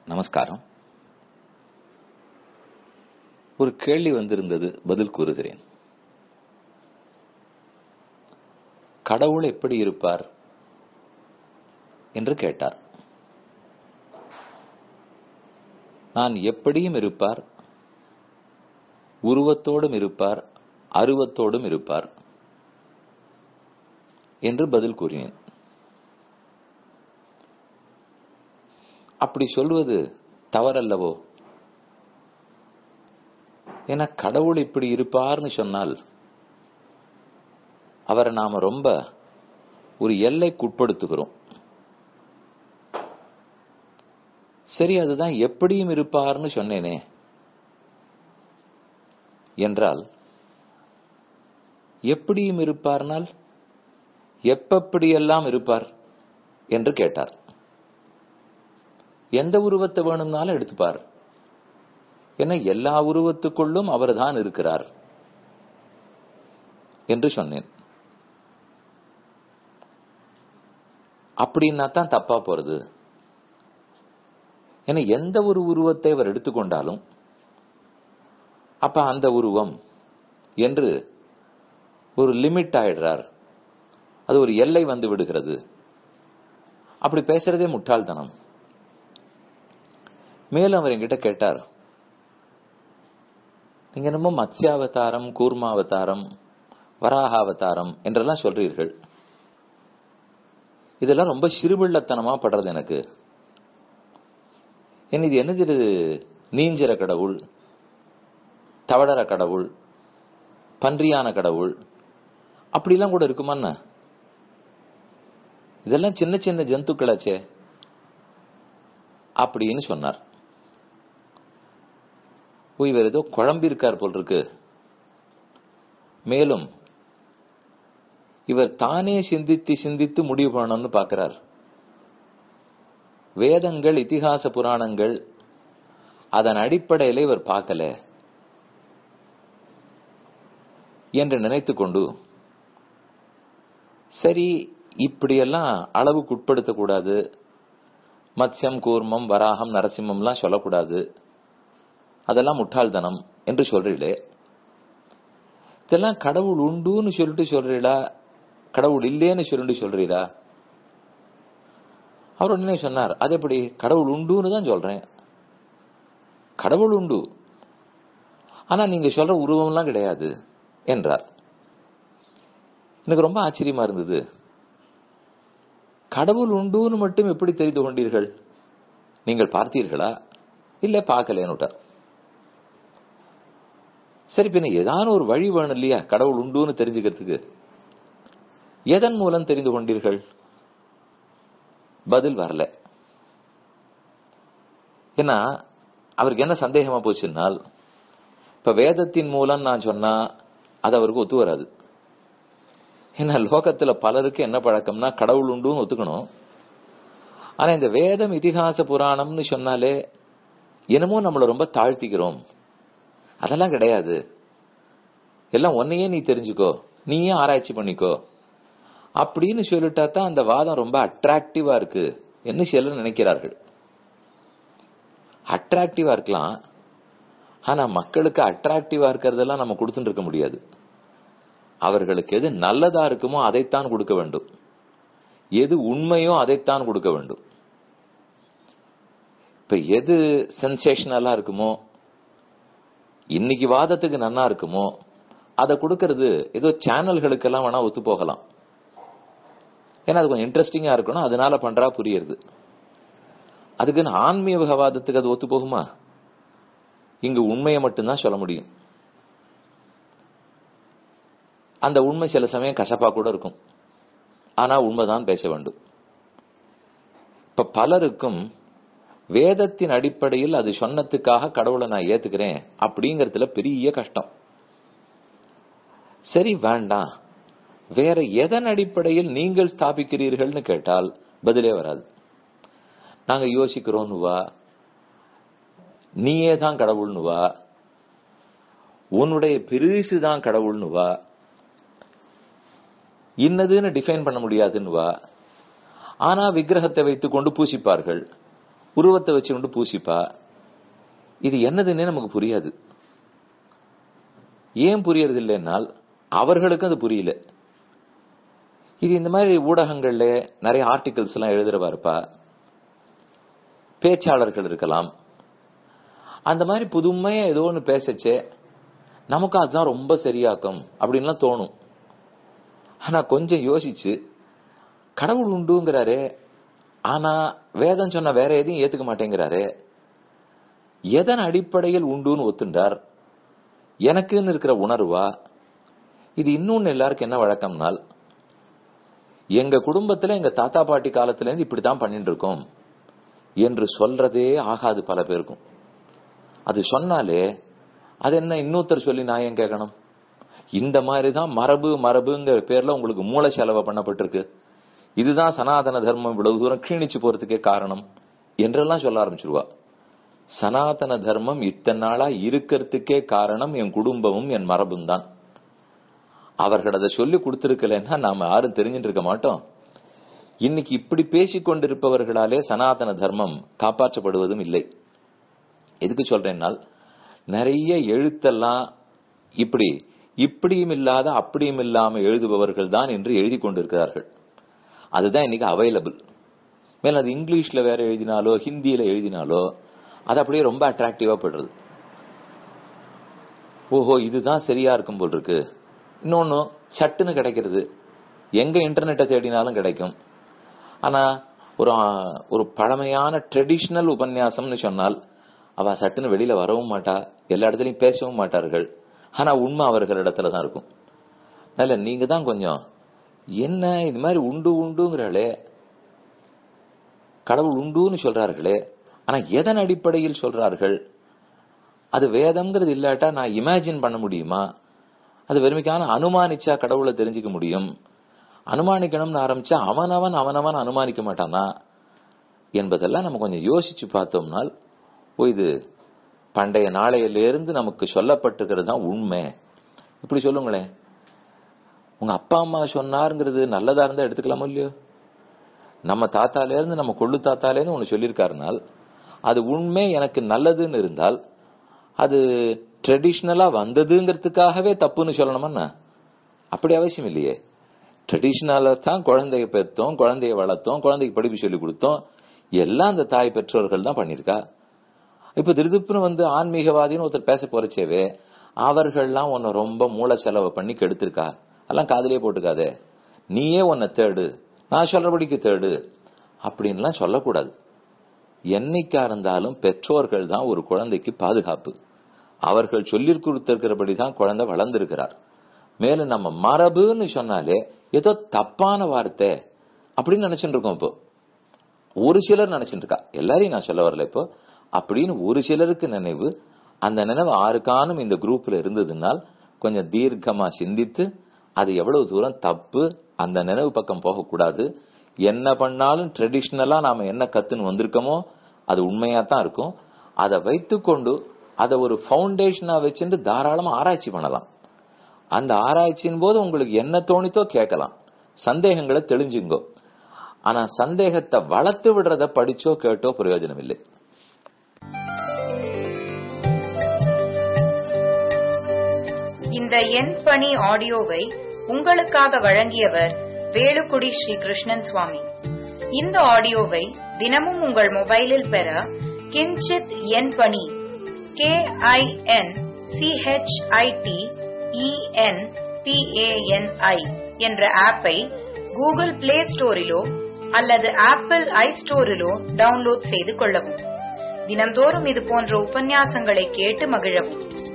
நமஸ்காரம் ஒரு கேள்வி வந்திருந்தது பதில் கூறுகிறேன் கடவுள் எப்படி இருப்பார் என்று கேட்டார் நான் எப்படியும் இருப்பார் உருவத்தோடும் இருப்பார் அருவத்தோடும் இருப்பார் என்று பதில் கூறினேன் அப்படி சொல்வது தவறல்லவோ என கடவுள் இப்படி இருப்பார்னு சொன்னால் அவரை நாம ரொம்ப ஒரு எல்லைக்குட்படுத்துகிறோம் சரி அதுதான் எப்படியும் இருப்பார்னு சொன்னேனே என்றால் எப்படியும் இருப்பார்னால் எப்படியெல்லாம் இருப்பார் என்று கேட்டார் எந்த உருவத்தை வேணும்னாலும் எடுத்துப்பார் என எல்லா உருவத்துக்குள்ளும் அவர்தான் இருக்கிறார் என்று சொன்னேன் அப்படின்னா தான் தப்பா போறது ஏன்னா எந்த ஒரு உருவத்தை அவர் எடுத்துக்கொண்டாலும் அப்ப அந்த உருவம் என்று ஒரு லிமிட் ஆயிடுறார் அது ஒரு எல்லை வந்து விடுகிறது அப்படி பேசுறதே முட்டாள்தனம் மேலும் அவர் என்கிட்ட கேட்டார் நீங்க என்னமோ மத்ஸ்யாவதாரம் கூர்மாவதாரம் வராகாவதாரம் என்றெல்லாம் சொல்றீர்கள் இதெல்லாம் ரொம்ப சிறுபிள்ளத்தனமா படுறது எனக்கு என்ன இது என்னது இது நீஞ்சிற கடவுள் தவடர கடவுள் பன்றியான கடவுள் அப்படிலாம் கூட இருக்குமான்னு இதெல்லாம் சின்ன சின்ன ஜந்துக்களாச்சே அப்படின்னு சொன்னார் ஓ இவர் ஏதோ குழம்பி இருக்கார் போல் இருக்கு மேலும் இவர் தானே சிந்தித்து சிந்தித்து முடிவு பண்ணணும்னு பாக்கிறார் வேதங்கள் இதிகாச புராணங்கள் அதன் அடிப்படையில இவர் பார்க்கல என்று நினைத்து கொண்டு சரி இப்படியெல்லாம் அளவுக்கு உட்படுத்தக்கூடாது மத்ஸ்யம் கூர்மம் வராகம் நரசிம்மம்லாம் சொல்லக்கூடாது அதெல்லாம் முட்டாள்தனம் என்று சொல்றீங்களே இதெல்லாம் கடவுள் உண்டுன்னு சொல்லிட்டு சொல்றீடா கடவுள் இல்லேன்னு சொல்லிட்டு சொல்றீரா அவர் உடனே சொன்னார் அது எப்படி கடவுள் உண்டுன்னு தான் சொல்றேன் கடவுள் உண்டு ஆனா நீங்க சொல்ற உருவம்லாம் கிடையாது என்றார் எனக்கு ரொம்ப ஆச்சரியமா இருந்தது கடவுள் உண்டுன்னு மட்டும் எப்படி தெரிந்து கொண்டீர்கள் நீங்கள் பார்த்தீர்களா இல்ல பார்க்கலேன்னுட்டார் சரி பின்ன ஏதான ஒரு வழி வேணும் இல்லையா கடவுள் உண்டுன்னு தெரிஞ்சுக்கிறதுக்கு எதன் மூலம் தெரிந்து கொண்டீர்கள் பதில் வரல ஏன்னா அவருக்கு என்ன சந்தேகமா போச்சுன்னால் இப்ப வேதத்தின் மூலம் நான் சொன்னா அது அவருக்கு ஒத்து வராது ஏன்னா லோகத்துல பலருக்கு என்ன பழக்கம்னா கடவுள் உண்டுன்னு ஒத்துக்கணும் ஆனா இந்த வேதம் இதிகாச புராணம்னு சொன்னாலே என்னமோ நம்மள ரொம்ப தாழ்த்திக்கிறோம் அதெல்லாம் கிடையாது எல்லாம் ஒன்னையே நீ தெரிஞ்சுக்கோ நீயே ஆராய்ச்சி பண்ணிக்கோ அப்படின்னு சொல்லிட்டா தான் அந்த வாதம் ரொம்ப அட்ராக்டிவா இருக்கு என்ன சிலர் நினைக்கிறார்கள் அட்ராக்டிவா இருக்கலாம் ஆனா மக்களுக்கு அட்ராக்டிவா இருக்கிறதெல்லாம் நம்ம கொடுத்துட்டு இருக்க முடியாது அவர்களுக்கு எது நல்லதா இருக்குமோ அதைத்தான் கொடுக்க வேண்டும் எது உண்மையோ அதைத்தான் கொடுக்க வேண்டும் இப்ப எது சென்சேஷனலா இருக்குமோ இன்னைக்கு வாதத்துக்கு நன்னா இருக்குமோ அதை கொடுக்கறது ஏதோ சேனல்களுக்கெல்லாம் வேணா ஒத்து போகலாம் ஏன்னா அது கொஞ்சம் இன்ட்ரெஸ்டிங்கா இருக்கணும் அதனால பண்றா புரியுது அதுக்குன்னு ஆன்மீகவாதத்துக்கு அது ஒத்து போகுமா இங்கு உண்மையை மட்டும்தான் சொல்ல முடியும் அந்த உண்மை சில சமயம் கசப்பா கூட இருக்கும் ஆனா உண்மைதான் பேச வேண்டும் இப்ப பலருக்கும் வேதத்தின் அடிப்படையில் அது சொன்னதுக்காக கடவுளை நான் ஏத்துக்கிறேன் அப்படிங்கறதுல பெரிய கஷ்டம் சரி வேண்டாம் வேற எதன் அடிப்படையில் நீங்கள் ஸ்தாபிக்கிறீர்கள்னு கேட்டால் பதிலே வராது நாங்க யோசிக்கிறோம்னு வா நீயே தான் கடவுள்னு வா உன்னுடைய பெருசு தான் கடவுள்னு வா இன்னதுன்னு டிஃபைன் பண்ண முடியாதுன்னு வா ஆனா விக்கிரகத்தை வைத்துக் கொண்டு பூசிப்பார்கள் உருவத்தை வச்சு கொண்டு பூசிப்பா இது என்னதுன்னே நமக்கு புரியாது ஏன் புரியறது இல்லைன்னால் அவர்களுக்கும் அது புரியல இது இந்த மாதிரி ஊடகங்கள்ல நிறைய ஆர்டிகல்ஸ் எல்லாம் எழுதுறவா இருப்பா பேச்சாளர்கள் இருக்கலாம் அந்த மாதிரி புதுமையா ஏதோ ஒன்று பேசச்சே நமக்கு அதுதான் ரொம்ப சரியாக்கும் அப்படின்லாம் தோணும் ஆனா கொஞ்சம் யோசிச்சு கடவுள் உண்டுங்கிறாரு ஆனா வேதம் சொன்ன வேற எதையும் ஏத்துக்க மாட்டேங்கிறாரு எதன் அடிப்படையில் உண்டுன்னு ஒத்துண்டார் எனக்குன்னு இருக்கிற உணர்வா இது இன்னொன்னு எல்லாருக்கும் என்ன வழக்கம்னால் எங்க குடும்பத்துல எங்க தாத்தா பாட்டி காலத்துல இருந்து இப்படித்தான் பண்ணிட்டு இருக்கோம் என்று சொல்றதே ஆகாது பல பேருக்கும் அது சொன்னாலே அது என்ன இன்னொருத்தர் சொல்லி நான் ஏன் கேட்கணும் இந்த மாதிரிதான் மரபு மரபுங்கிற பேர்ல உங்களுக்கு மூளை செலவு பண்ணப்பட்டிருக்கு இதுதான் சனாதன தர்மம் இவ்வளவு தூரம் கீணிச்சு போறதுக்கே காரணம் என்றெல்லாம் சொல்ல ஆரம்பிச்சிருவா சனாதன தர்மம் இத்தனை நாளா இருக்கிறதுக்கே காரணம் என் குடும்பமும் என் மரபும் தான் அவர்கள் அதை சொல்லி கொடுத்திருக்கலன்னா நாம யாரும் தெரிஞ்சுட்டு இருக்க மாட்டோம் இன்னைக்கு இப்படி பேசிக் கொண்டிருப்பவர்களாலே சனாதன தர்மம் காப்பாற்றப்படுவதும் இல்லை எதுக்கு சொல்றேன்னால் நிறைய எழுத்தெல்லாம் இப்படி இப்படியும் இல்லாத அப்படியும் இல்லாம எழுதுபவர்கள் தான் என்று எழுதி கொண்டிருக்கிறார்கள் அதுதான் இன்னைக்கு அவைலபிள் மேல அது இங்கிலீஷ்ல வேற எழுதினாலோ ஹிந்தியில எழுதினாலோ அது அப்படியே ரொம்ப அட்ராக்டிவா படுறது ஓஹோ இதுதான் சரியா இருக்கும் போல் இருக்கு இன்னொன்னு சட்டுன்னு கிடைக்கிறது எங்க இன்டர்நெட்டை தேடினாலும் கிடைக்கும் ஆனா ஒரு ஒரு பழமையான ட்ரெடிஷனல் உபன்யாசம்னு சொன்னால் அவ சட்டுன்னு வெளியில வரவும் மாட்டா எல்லா இடத்துலயும் பேசவும் மாட்டார்கள் ஆனா உண்மை அவர்களிடத்துல தான் இருக்கும் நல்ல நீங்க தான் கொஞ்சம் என்ன இது மாதிரி உண்டு உண்டுங்கிறாளே கடவுள் உண்டுன்னு சொல்றார்களே ஆனா எதன் அடிப்படையில் சொல்றார்கள் அது வேதம்ங்கிறது இல்லாட்டா நான் இமேஜின் பண்ண முடியுமா அது வெறுமைக்கான அனுமானிச்சா கடவுளை தெரிஞ்சுக்க முடியும் அனுமானிக்கணும்னு ஆரம்பிச்சா அவனவன் அவனவன் அனுமானிக்க மாட்டானா என்பதெல்லாம் நம்ம கொஞ்சம் யோசிச்சு பார்த்தோம்னால் ஓ இது பண்டைய நாளையிலிருந்து நமக்கு சொல்லப்பட்டிருக்கிறது தான் உண்மை இப்படி சொல்லுங்களேன் உங்க அப்பா அம்மா சொன்னாருங்கிறது நல்லதா இருந்தா எடுத்துக்கலாமோ இல்லையோ நம்ம தாத்தால இருந்து நம்ம கொள்ளு தாத்தால இருந்து ஒண்ணு சொல்லியிருக்காருனால் அது உண்மை எனக்கு நல்லதுன்னு இருந்தால் அது ட்ரெடிஷ்னலா வந்ததுங்கிறதுக்காகவே தப்புன்னு சொல்லணுமா அப்படி அவசியம் இல்லையே ட்ரெடிஷ்னலா தான் குழந்தைய பெற்றோம் குழந்தைய வளர்த்தோம் குழந்தைக்கு படிப்பு சொல்லி கொடுத்தோம் எல்லாம் அந்த தாய் பெற்றோர்கள் தான் பண்ணிருக்கா இப்ப திருதுப்புன்னு வந்து ஆன்மீகவாதின்னு ஒருத்தர் பேச போறச்சேவே அவர்கள்லாம் உன்னை ரொம்ப மூளை செலவு பண்ணி கெடுத்திருக்கா எல்லாம் காதலியே போட்டுக்காதே நீயே உன்னை தேடு நான் சொல்றபடிக்கு தேடு அப்படின்லாம் சொல்லக்கூடாது என்னைக்கா இருந்தாலும் பெற்றோர்கள் தான் ஒரு குழந்தைக்கு பாதுகாப்பு அவர்கள் சொல்லி கொடுத்திருக்கிறபடி தான் குழந்தை வளர்ந்திருக்கிறார் மேலும் நம்ம மரபுன்னு சொன்னாலே ஏதோ தப்பான வார்த்தை அப்படின்னு நினைச்சுட்டு இருக்கோம் இப்போ ஒரு சிலர் நினைச்சிட்டு இருக்கா எல்லாரையும் நான் சொல்ல வரல இப்போ அப்படின்னு ஒரு சிலருக்கு நினைவு அந்த நினைவு ஆருக்கானும் இந்த குரூப்ல இருந்ததுனால் கொஞ்சம் தீர்க்கமா சிந்தித்து அது எவ்வளவு தூரம் தப்பு அந்த நினைவு பக்கம் போகக்கூடாது என்ன பண்ணாலும் ட்ரெடிஷ்னலா நாம என்ன கத்துன்னு வந்திருக்கோமோ அது உண்மையா தான் இருக்கும் அதை வைத்துக்கொண்டு அதை ஒரு ஃபவுண்டேஷனா வச்சுட்டு தாராளமா ஆராய்ச்சி பண்ணலாம் அந்த ஆராய்ச்சியின் போது உங்களுக்கு என்ன தோணித்தோ கேட்கலாம் சந்தேகங்களை தெளிஞ்சுங்கோ ஆனா சந்தேகத்தை வளர்த்து விடுறத படிச்சோ கேட்டோ பிரயோஜனம் இல்லை இந்த எண் பணி ஆடியோவை உங்களுக்காக வழங்கியவர் வேலுக்குடி ஸ்ரீ கிருஷ்ணன் சுவாமி இந்த ஆடியோவை தினமும் உங்கள் மொபைலில் பெற கிஞ்சித் எண் பணி கே ஐ என் சிஹெச்ஐடி இஎன் பிஏஎன்ஐ என்ற ஆப்பை கூகுள் பிளே ஸ்டோரிலோ அல்லது ஆப்பிள் ஐ ஸ்டோரிலோ டவுன்லோட் செய்து கொள்ளவும் தினம்தோறும் இது போன்ற உபன்யாசங்களை கேட்டு மகிழவும்